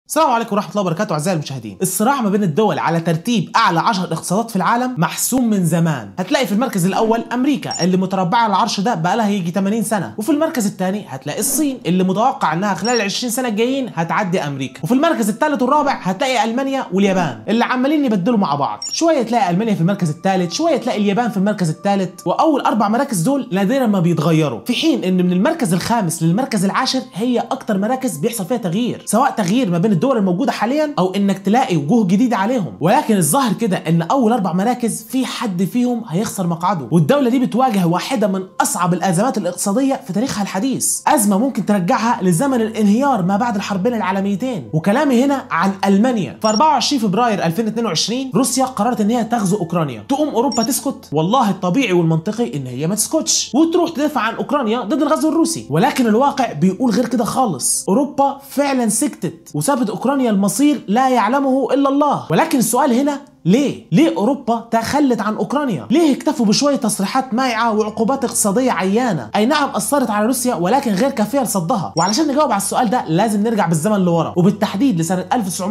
السلام عليكم ورحمه الله وبركاته اعزائي المشاهدين الصراع ما بين الدول على ترتيب اعلى 10 اقتصادات في العالم محسوم من زمان هتلاقي في المركز الاول امريكا اللي متربعه على العرش ده بقالها يجي 80 سنه وفي المركز الثاني هتلاقي الصين اللي متوقع انها خلال ال 20 سنه الجايين هتعدي امريكا وفي المركز الثالث والرابع هتلاقي المانيا واليابان اللي عمالين يبدلوا مع بعض شويه تلاقي المانيا في المركز الثالث شويه تلاقي اليابان في المركز الثالث واول اربع مراكز دول نادرا ما بيتغيروا في حين ان من المركز الخامس للمركز العاشر هي اكتر مراكز بيحصل فيها تغيير سواء تغيير ما بين الدول الموجوده حاليا او انك تلاقي وجوه جديده عليهم ولكن الظاهر كده ان اول اربع مراكز في حد فيهم هيخسر مقعده والدوله دي بتواجه واحده من اصعب الازمات الاقتصاديه في تاريخها الحديث ازمه ممكن ترجعها لزمن الانهيار ما بعد الحربين العالميتين وكلامي هنا عن المانيا في 24 فبراير 2022 روسيا قررت ان هي تغزو اوكرانيا تقوم اوروبا تسكت والله الطبيعي والمنطقي ان هي ما تسكتش وتروح تدافع عن اوكرانيا ضد الغزو الروسي ولكن الواقع بيقول غير كده خالص اوروبا فعلا سكتت وسابت اوكرانيا المصير لا يعلمه الا الله ولكن السؤال هنا ليه؟ ليه اوروبا تخلت عن اوكرانيا؟ ليه اكتفوا بشويه تصريحات مايعه وعقوبات اقتصاديه عيانه؟ اي نعم اثرت على روسيا ولكن غير كافيه لصدها، وعلشان نجاوب على السؤال ده لازم نرجع بالزمن لورا، وبالتحديد لسنه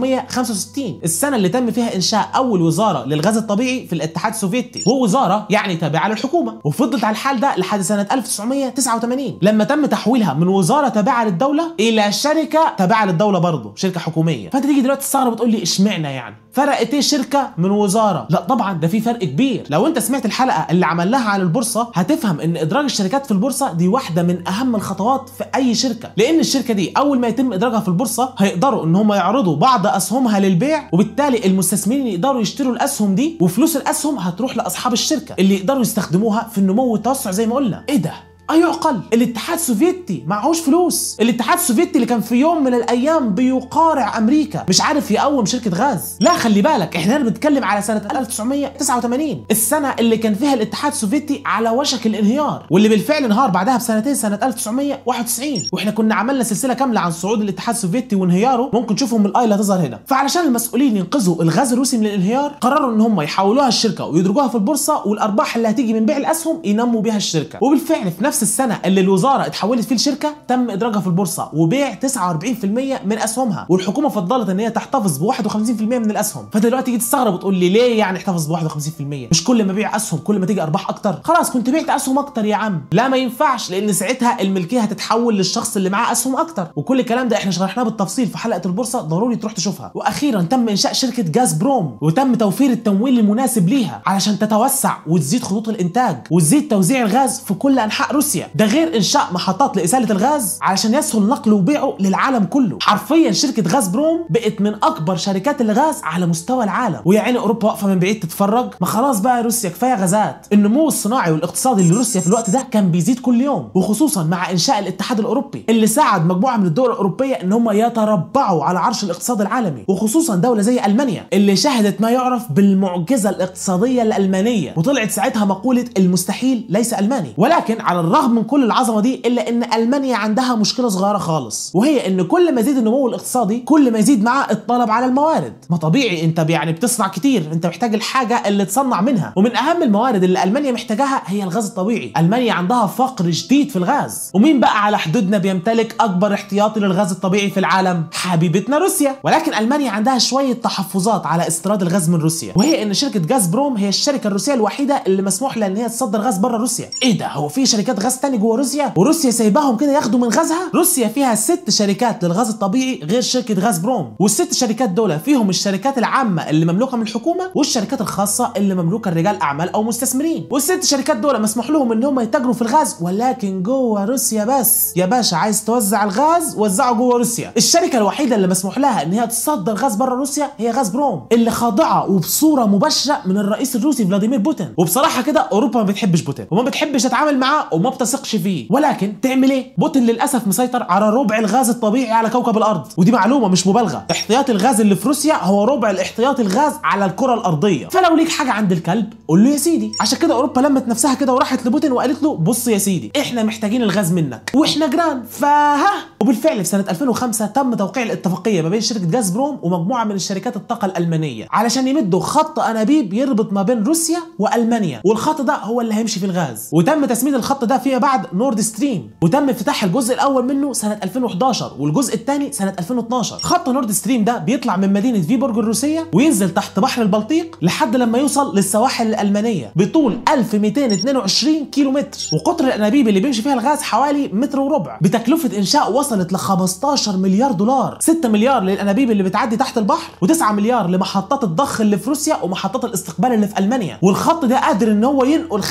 1965 السنه اللي تم فيها انشاء اول وزاره للغاز الطبيعي في الاتحاد السوفيتي، ووزاره يعني تابعه للحكومه، وفضلت على الحال ده لحد سنه 1989 لما تم تحويلها من وزاره تابعه للدوله الى شركه تابعه للدوله برضه، شركه حكوميه، فانت تيجي دلوقتي تستغرب وتقول لي اشمعنى يعني؟ فرقت ايه شركه من وزاره لا طبعا ده في فرق كبير لو انت سمعت الحلقه اللي عملناها عن البورصه هتفهم ان ادراج الشركات في البورصه دي واحده من اهم الخطوات في اي شركه لان الشركه دي اول ما يتم ادراجها في البورصه هيقدروا ان هم يعرضوا بعض اسهمها للبيع وبالتالي المستثمرين يقدروا يشتروا الاسهم دي وفلوس الاسهم هتروح لاصحاب الشركه اللي يقدروا يستخدموها في النمو والتوسع زي ما قلنا ايه ده ايعقل الاتحاد السوفيتي معهوش فلوس الاتحاد السوفيتي اللي كان في يوم من الايام بيقارع امريكا مش عارف يقوم شركه غاز لا خلي بالك احنا هنا بنتكلم على سنه 1989 السنه اللي كان فيها الاتحاد السوفيتي على وشك الانهيار واللي بالفعل انهار بعدها بسنتين سنه 1991 واحنا كنا عملنا سلسله كامله عن صعود الاتحاد السوفيتي وانهياره ممكن تشوفهم الاي اللي هتظهر هنا فعلشان المسؤولين ينقذوا الغاز الروسي من الانهيار قرروا ان هم يحولوها الشركه ويدرجوها في البورصه والارباح اللي هتيجي من بيع الاسهم ينموا بيها الشركه وبالفعل في نفس السنه اللي الوزاره اتحولت فيه الشركه تم ادراجها في البورصه وبيع 49% من اسهمها والحكومه فضلت ان هي تحتفظ ب 51% من الاسهم فدلوقتي تيجي تستغرب وتقول لي ليه يعني احتفظ ب 51% مش كل ما ابيع اسهم كل ما تيجي ارباح اكتر خلاص كنت بعت اسهم اكتر يا عم لا ما ينفعش لان ساعتها الملكيه هتتحول للشخص اللي معاه اسهم اكتر وكل الكلام ده احنا شرحناه بالتفصيل في حلقه البورصه ضروري تروح تشوفها واخيرا تم انشاء شركه جاز بروم وتم توفير التمويل المناسب ليها علشان تتوسع وتزيد خطوط الانتاج وتزيد توزيع الغاز في كل انحاء روسيا ده غير انشاء محطات لازاله الغاز علشان يسهل نقله وبيعه للعالم كله حرفيا شركه غاز بروم بقت من اكبر شركات الغاز على مستوى العالم ويا عيني اوروبا واقفه من بعيد تتفرج ما خلاص بقى روسيا كفايه غازات النمو الصناعي والاقتصادي لروسيا في الوقت ده كان بيزيد كل يوم وخصوصا مع انشاء الاتحاد الاوروبي اللي ساعد مجموعه من الدول الاوروبيه ان هم يتربعوا على عرش الاقتصاد العالمي وخصوصا دوله زي المانيا اللي شهدت ما يعرف بالمعجزه الاقتصاديه الالمانيه وطلعت ساعتها مقوله المستحيل ليس الماني ولكن على الرغم من كل العظمه دي الا ان المانيا عندها مشكله صغيره خالص وهي ان كل ما يزيد النمو الاقتصادي كل ما يزيد معاه الطلب على الموارد ما طبيعي انت يعني بتصنع كتير انت محتاج الحاجه اللي تصنع منها ومن اهم الموارد اللي المانيا محتاجاها هي الغاز الطبيعي المانيا عندها فقر شديد في الغاز ومين بقى على حدودنا بيمتلك اكبر احتياطي للغاز الطبيعي في العالم حبيبتنا روسيا ولكن المانيا عندها شويه تحفظات على استيراد الغاز من روسيا وهي ان شركه غاز بروم هي الشركه الروسيه الوحيده اللي مسموح لها ان هي تصدر غاز بره روسيا ايه ده هو في شركات غاز تاني جوه روسيا وروسيا سايباهم كده ياخدوا من غازها روسيا فيها ست شركات للغاز الطبيعي غير شركه غاز بروم والست شركات دول فيهم الشركات العامه اللي مملوكه من الحكومه والشركات الخاصه اللي مملوكه لرجال اعمال او مستثمرين والست شركات دول مسموح لهم ان هم يتاجروا في الغاز ولكن جوه روسيا بس يا باشا عايز توزع الغاز وزعه جوه روسيا الشركه الوحيده اللي مسموح لها ان هي تصدر غاز بره روسيا هي غاز بروم اللي خاضعه وبصوره مباشره من الرئيس الروسي فلاديمير بوتين وبصراحه كده اوروبا ما بتحبش بوتين وما بتحبش تتعامل معاه وما بتثقش فيه ولكن تعمل ايه بوتين للاسف مسيطر على ربع الغاز الطبيعي على كوكب الارض ودي معلومه مش مبالغه احتياط الغاز اللي في روسيا هو ربع الاحتياطي الغاز على الكره الارضيه فلو ليك حاجه عند الكلب قول له يا سيدي عشان كده اوروبا لمت نفسها كده وراحت لبوتين وقالت له بص يا سيدي احنا محتاجين الغاز منك واحنا جيران فها وبالفعل في سنه 2005 تم توقيع الاتفاقيه ما بين شركه غاز بروم ومجموعه من الشركات الطاقه الالمانيه علشان يمدوا خط انابيب يربط ما بين روسيا والمانيا والخط ده هو اللي هيمشي في الغاز وتم تسميد الخط ده فيما بعد نورد ستريم وتم افتتاح الجزء الاول منه سنه 2011 والجزء الثاني سنه 2012 خط نورد ستريم ده بيطلع من مدينه فيبورج الروسيه وينزل تحت بحر البلطيق لحد لما يوصل للسواحل الالمانيه بطول 1222 كيلو متر وقطر الانابيب اللي بيمشي فيها الغاز حوالي متر وربع بتكلفه انشاء وصلت ل 15 مليار دولار 6 مليار للانابيب اللي بتعدي تحت البحر و9 مليار لمحطات الضخ اللي في روسيا ومحطات الاستقبال اللي في المانيا والخط ده قادر ان هو ينقل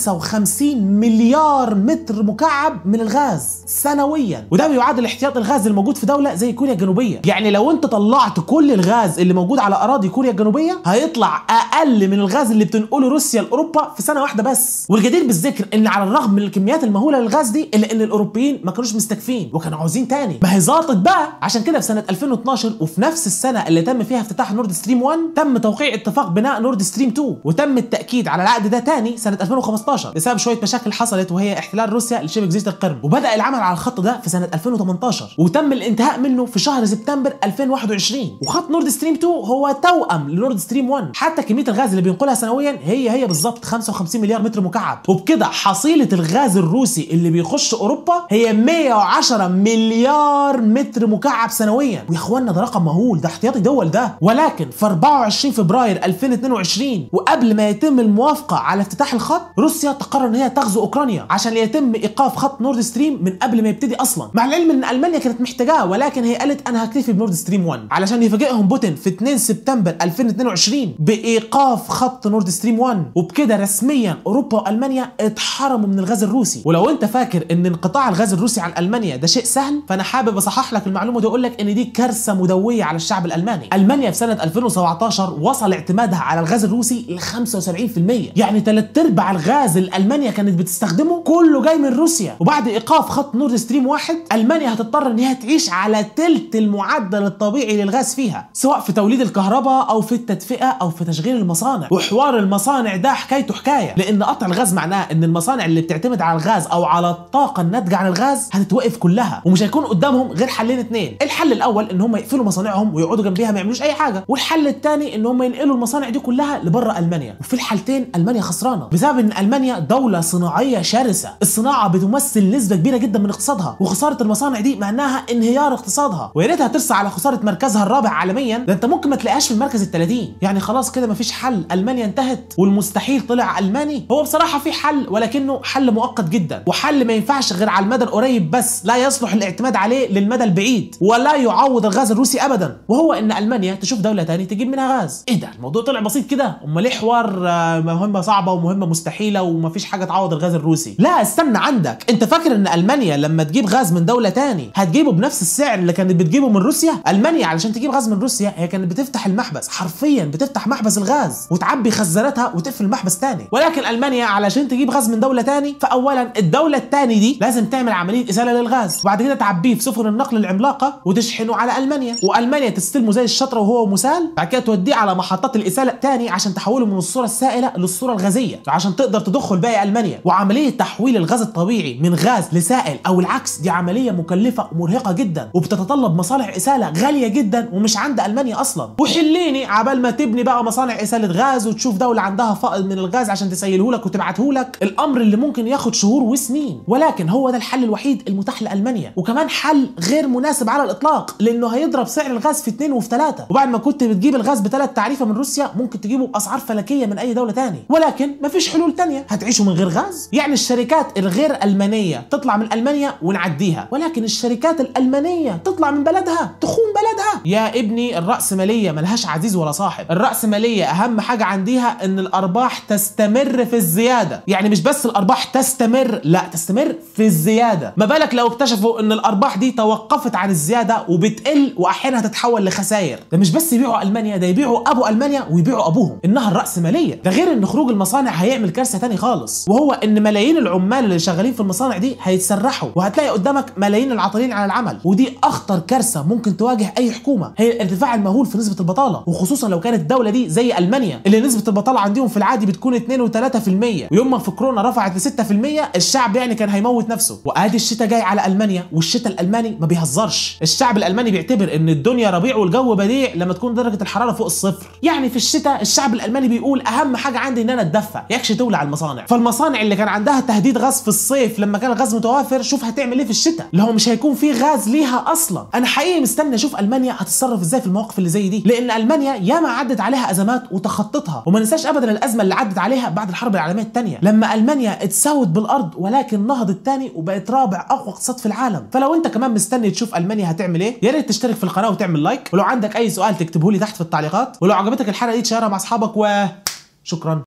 55 مليار متر مكعب من الغاز سنويا وده بيعادل احتياط الغاز الموجود في دوله زي كوريا الجنوبيه يعني لو انت طلعت كل الغاز اللي موجود على اراضي كوريا الجنوبيه هيطلع اقل من الغاز اللي بتنقله روسيا لاوروبا في سنه واحده بس والجدير بالذكر ان على الرغم من الكميات المهوله للغاز دي الا ان الاوروبيين ما كانوش مستكفين وكانوا عاوزين تاني ما هي ظابطت بقى عشان كده في سنه 2012 وفي نفس السنه اللي تم فيها افتتاح نورد ستريم 1 تم توقيع اتفاق بناء نورد ستريم 2 وتم التاكيد على العقد ده تاني سنه 2015 بسبب شويه مشاكل حصلت وهي احتلال روسيا لشبه جزيره القرم وبدا العمل على الخط ده في سنه 2018 وتم الانتهاء منه في شهر سبتمبر 2021 وخط نورد ستريم 2 هو توأم لنورد ستريم 1 حتى كميه الغاز اللي بينقلها سنويا هي هي بالظبط 55 مليار متر مكعب وبكده حصيله الغاز الروسي اللي بيخش اوروبا هي 110 مليار متر مكعب سنويا ويا اخوانا ده رقم مهول ده احتياطي دول ده ولكن في 24 فبراير 2022 وقبل ما يتم الموافقه على افتتاح الخط روسيا تقرر ان هي تغزو اوكرانيا عشان يتم ايقاف خط نورد ستريم من قبل ما يبتدي اصلا مع العلم ان المانيا كانت محتاجاه ولكن هي قالت انا هكتفي بنورد ستريم 1 علشان يفاجئهم بوتين في 2 سبتمبر 2022 بايقاف خط نورد ستريم 1 وبكده رسميا اوروبا والمانيا اتحرموا من الغاز الروسي ولو انت فاكر ان انقطاع الغاز الروسي عن المانيا ده شيء سهل فانا حابب اصحح لك المعلومه دي واقول لك ان دي كارثه مدويه على الشعب الالماني المانيا في سنه 2017 وصل اعتمادها على الغاز الروسي ل 75% يعني ثلاث ارباع الغاز اللي المانيا كانت بتستخدمه كله جاي من روسيا وبعد ايقاف خط نورد ستريم واحد المانيا هتضطر ان هي تعيش على تلت المعدل الطبيعي للغاز فيها سواء في توليد الكهرباء او في التدفئه او في تشغيل المصانع وحوار المصانع ده حكايته حكايه لان قطع الغاز معناه ان المصانع اللي بتعتمد على الغاز او على الطاقه الناتجه عن الغاز هتتوقف كلها ومش هيكون قدامهم غير حلين اتنين الحل الاول ان هم يقفلوا مصانعهم ويقعدوا جنبيها ما يعملوش اي حاجه والحل الثاني ان هم ينقلوا المصانع دي كلها لبره المانيا وفي الحالتين المانيا خسرانه بسبب ان المانيا دوله صناعيه شرسه الصناعه بتمثل نسبه كبيره جدا من اقتصادها وخساره المصانع دي معناها انهيار اقتصادها ويا ريتها ترسى على خساره مركزها الرابع عالميا ده انت ممكن ما تلاقيهاش في المركز ال 30 يعني خلاص كده مفيش حل المانيا انتهت والمستحيل طلع الماني هو بصراحه في حل ولكنه حل مؤقت جدا وحل ما ينفعش غير على المدى القريب بس لا يصلح الاعتماد عليه للمدى البعيد ولا يعوض الغاز الروسي ابدا وهو ان المانيا تشوف دوله تاني تجيب منها غاز ايه ده الموضوع طلع بسيط كده امال ليه حوار آه، مهمه صعبه ومهمه مستحيله ومفيش حاجه تعوض الغاز الروسي لا استنى عندك انت فاكر ان المانيا لما تجيب غاز من دوله تاني هتجيبه بنفس السعر اللي كانت بتجيبه من روسيا المانيا علشان تجيب غاز من روسيا هي كانت بتفتح المحبس حرفيا بتفتح محبس الغاز وتعبي خزاناتها وتقفل المحبس تاني ولكن المانيا علشان تجيب غاز من دوله تاني فاولا الدوله التاني دي لازم تعمل عمليه ازاله للغاز وبعد كده تعبيه في سفن النقل العملاقه وتشحنه على المانيا والمانيا تستلمه زي الشطره وهو مسال بعد كده توديه على محطات الاساله تاني عشان تحوله من الصوره السائله للصوره الغازيه عشان تقدر تضخه لباقي المانيا وعمليه تحويل الغاز الطبيعي من غاز لسائل او العكس دي عمليه مكلفه ومرهقه جدا وبتتطلب مصالح اساله غاليه جدا ومش عند المانيا اصلا وحليني عبال ما تبني بقى مصانع اساله غاز وتشوف دوله عندها فائض من الغاز عشان تسيله لك وتبعته لك الامر اللي ممكن ياخد شهور وسنين ولكن هو ده الحل الوحيد المتاح لالمانيا وكمان حل غير مناسب على الاطلاق لانه هيضرب سعر الغاز في اثنين وفي ثلاثه وبعد ما كنت بتجيب الغاز بثلاث تعريفه من روسيا ممكن تجيبه باسعار فلكيه من اي دوله تاني ولكن مفيش حلول تانية هتعيشوا من غير غاز يعني الشركات الغير المانيه تطلع من المانيا ونعديها ولكن الشركات الالمانيه تطلع من بلدها تخون بلدها يا ابني الراسماليه ملهاش عزيز ولا صاحب الراسماليه اهم حاجه عندها ان الارباح تستمر في الزياده يعني مش بس الارباح تستمر لا تستمر في الزياده ما بالك لو اكتشفوا ان الارباح دي توقفت عن الزياده وبتقل واحيانا هتتحول لخسائر ده مش بس يبيعوا المانيا ده يبيعوا ابو المانيا ويبيعوا ابوهم انها الراسماليه ده غير ان خروج المصانع هيعمل كارثه تاني خالص وهو ان ملايين العمال اللي شغالين في المصانع دي هيتسرحوا وهتلاقي قدامك ملايين العاطلين عن العمل ودي اخطر كارثه ممكن تواجه اي حكومه هي الارتفاع المهول في نسبه البطاله وخصوصا لو كانت الدوله دي زي المانيا اللي نسبه البطاله عندهم في العادي بتكون 2 و3% ويوم ما في كورونا رفعت ل 6% الشعب يعني كان هيموت نفسه وادي الشتاء جاي على المانيا والشتاء الالماني ما بيهزرش الشعب الالماني بيعتبر ان الدنيا ربيع والجو بديع لما تكون درجه الحراره فوق الصفر يعني في الشتاء الشعب الالماني بيقول اهم حاجه عندي ان انا اتدفى يكش تولع المصانع فالمصانع اللي كان عندها تهديد تهديد غاز في الصيف لما كان الغاز متوافر شوف هتعمل ايه في الشتاء اللي هو مش هيكون في غاز ليها اصلا انا حقيقي مستني اشوف المانيا هتتصرف ازاي في المواقف اللي زي دي لان المانيا ياما عدت عليها ازمات وتخطتها وما ننساش ابدا الازمه اللي عدت عليها بعد الحرب العالميه الثانيه لما المانيا اتساوت بالارض ولكن نهضت تاني وبقت رابع اقوى اقتصاد في العالم فلو انت كمان مستني تشوف المانيا هتعمل ايه يا ريت تشترك في القناه وتعمل لايك ولو عندك اي سؤال تكتبه لي تحت في التعليقات ولو عجبتك الحلقه دي تشاركها مع اصحابك وشكرا